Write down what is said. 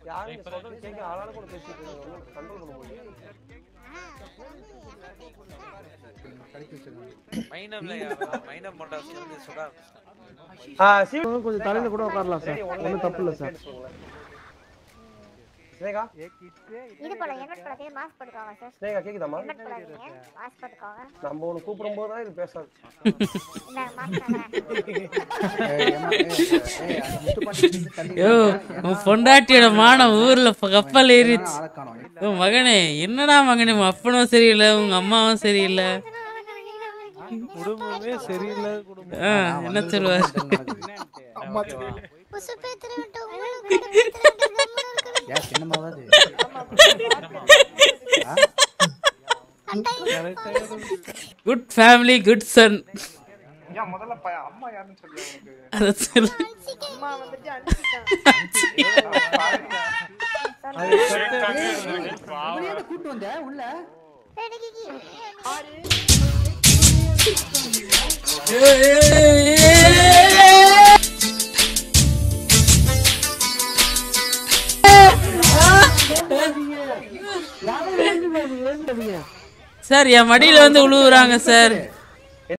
யாரும் நீங்க சொல்றது கேட்க ஆளான கூட பேசிட்டு இருக்காங்க கண்ட்ரோல் பண்ண முடியும் கடிக்க வச்சிருக்காங்க மைனம்ல யாரா மைனம் மண்டா சொல்லி சுடா ஆ சீ கொஞ்சம் தலையில கூட உட்காரலாம் சார் ஒன்றும் தப்பு இல்லை சார் ஸ்னேகா இது போல ஹெல்மெட் போடாதீங்க மாஸ்க் போட்டுக்கோங்க சார் ஸ்னேகா கேக்குதாமா ஹெல்மெட் போடாதீங்க மாஸ்க் போட்டுக்கோங்க நம்ம ஒண்ணு கூப்பிடும் போது தான் இது பேசாது இந்த மாஸ்க் ஏய், ஏம்மா, ஏய், ஏய், அந்த முத்து பாண்டி இருந்து தள்ளி யோ உன் பொண்டாட்டியோட மானம் ஊர்ல ப- கப்பல் ஏறிச்சு ஆளை காணோம் ஓ மகனே என்னடா மகனே உங்க அப்பனும் சரியில்லை உங்க அம்மாவும் சரியில்லை குடும்பமே சரியில்லை குடும்பம் ஆ, என்ன சொல்லுவார் அம்மா தெரியும். புசு பேத்துற விட்டு ஏன் சின்னமாவாது குட் ஃபேமிலி குட் சன் ஏன் முதல்ல ப- அம்மா யாருன்னு சொல்லு உனக்கு அத சொல்லு அம்மா வந்துட்டு அனுப்பிட்டான் இவனையே கூட்டு வந்த உள்ள சார் என் மடியில வந்து உழுவுறாங்க சார்